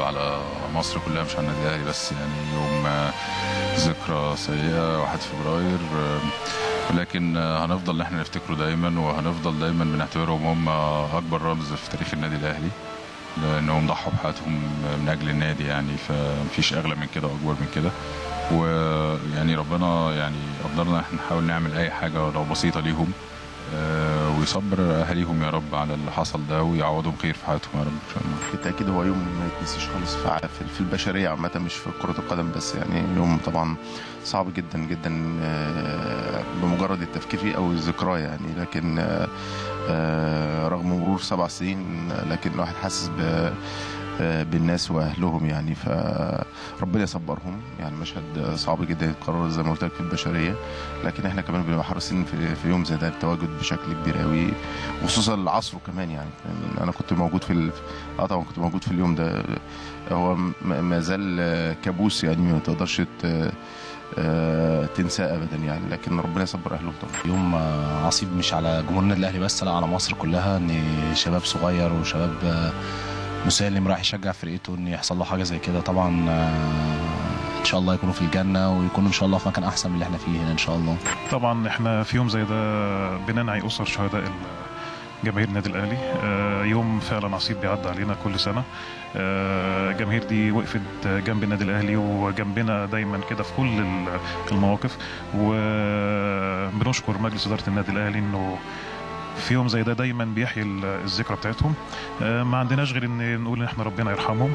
على مصر كلها مش على النادي الاهلي بس يعني يوم آه، ذكرى سيئه 1 فبراير آه، ولكن آه، هنفضل ان احنا نفتكره دايما وهنفضل دايما بنعتبرهم هم اكبر رمز في تاريخ النادي الاهلي لانهم ضحوا بحياتهم من اجل النادي يعني فمفيش اغلى من كده واكبر من كده ويعني ربنا يعني قدرنا احنا نحاول نعمل اي حاجه لو بسيطه ليهم آه، ويصبر اهاليهم يا رب على اللي حصل ده ويعوضهم خير في حياتهم يا رب ان شاء الله بالتاكيد هو يوم ما يتنسيش خالص في ع- في- في البشريه عامه مش في كره القدم بس يعني يوم طبعا صعب جدا جدا آه، بمجرد التفكير فيه او الذكراه يعني لكن آه، آه، رغم مرور سبع سنين لكن الواحد حاسس ب آه، بالناس واهلهم يعني فربنا يصبرهم يعني مشهد صعب جدا يتكرر زي ما قلت لك في البشريه لكن احنا كمان بنبقى حريصين في, في يوم زي ده التواجد بشكل كبير قوي وخصوصا العصر كمان يعني انا كنت موجود في ال... اه طبعا كنت موجود في اليوم ده هو م- ما زال آه، كابوس يعني ما تقدرش ت- آه، تنساه ابدا يعني لكن ربنا يصبر اهلهم طبعا يوم آه، عصيب مش على جمهور النادي الاهلي بس لا على مصر كلها ان شباب صغير وشباب آه، مسالم راح يشجع فرقته ان يحصل له حاجه زي كده طبعا آه، ان شاء الله يكونوا في الجنه ويكونوا ان شاء الله في مكان احسن من اللي احنا فيه هنا ان شاء الله طبعا احنا في يوم زي ده بننعي اسر شهداء ال- جماهير النادي الاهلي آه، يوم فعلا عصيب بيعدي علينا كل سنه آه، الجماهير دي وقفت جنب النادي الاهلي وجنبنا دايما كده في كل ال- المواقف وبنشكر مجلس اداره النادي الاهلي انه في يوم زي ده دايما بيحيي ال- الذكرى بتاعتهم آه، ما عندناش غير ان نقول ان احنا ربنا يرحمهم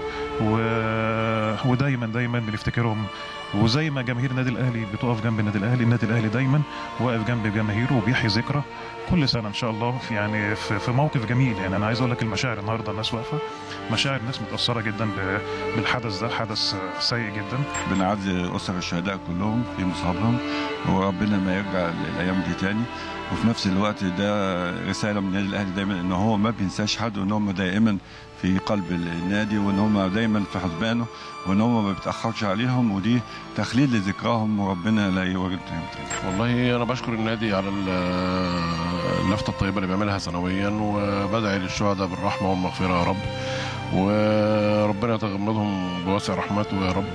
و- ودايما دايما بنفتكرهم وزي ما جماهير النادي الاهلي بتقف جنب النادي الاهلي النادي الاهلي دايما واقف جنب جماهيره وبيحيي ذكرى كل سنه ان شاء الله في يعني في, في موقف جميل يعني انا عايز اقول لك المشاعر النهارده الناس واقفه مشاعر الناس متاثره جدا ب- بالحدث ده حدث سيء جدا بنعزي أسر الشهداء كلهم في مصابهم وربنا ما يرجع للأيام دي تاني وفي نفس الوقت ده رسالة من النادي الأهلي دايما إن هو ما بينساش حد وإن هم دائما في قلب النادي وإن هم دايما في حسبانه وإن هم ما بيتأخرش عليهم ودي تخليد لذكراهم وربنا لا يورد تاني والله انا بشكر النادي على ال- اللفته الطيبه اللي بيعملها سنويا وبدعي للشهداء بالرحمه والمغفره يا رب وربنا يتغمدهم بواسع رحمته يا رب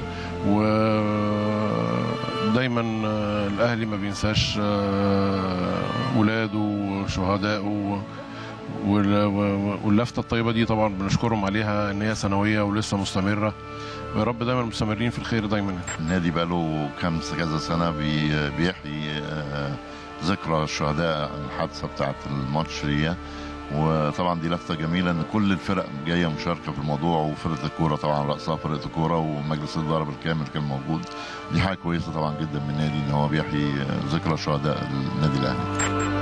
ودايما الاهلي ما بينساش ولاده وشهدائه وال- واللفته الطيبه دي طبعا بنشكرهم عليها ان هي سنويه ولسه مستمره ويا رب دايما مستمرين في الخير دايما النادي بقاله كام كذا سنه بي- بيحيي آه، ذكرى الشهداء الحادثه بتاعه الماتش دي وطبعا دي لفته جميله ان كل الفرق جايه مشاركه في الموضوع وفرقه الكوره طبعا راسها فرقه الكوره ومجلس الاداره بالكامل كان موجود دي حاجه كويسه طبعا جدا من النادي ان هو بيحيي آه، ذكرى شهداء النادي الاهلي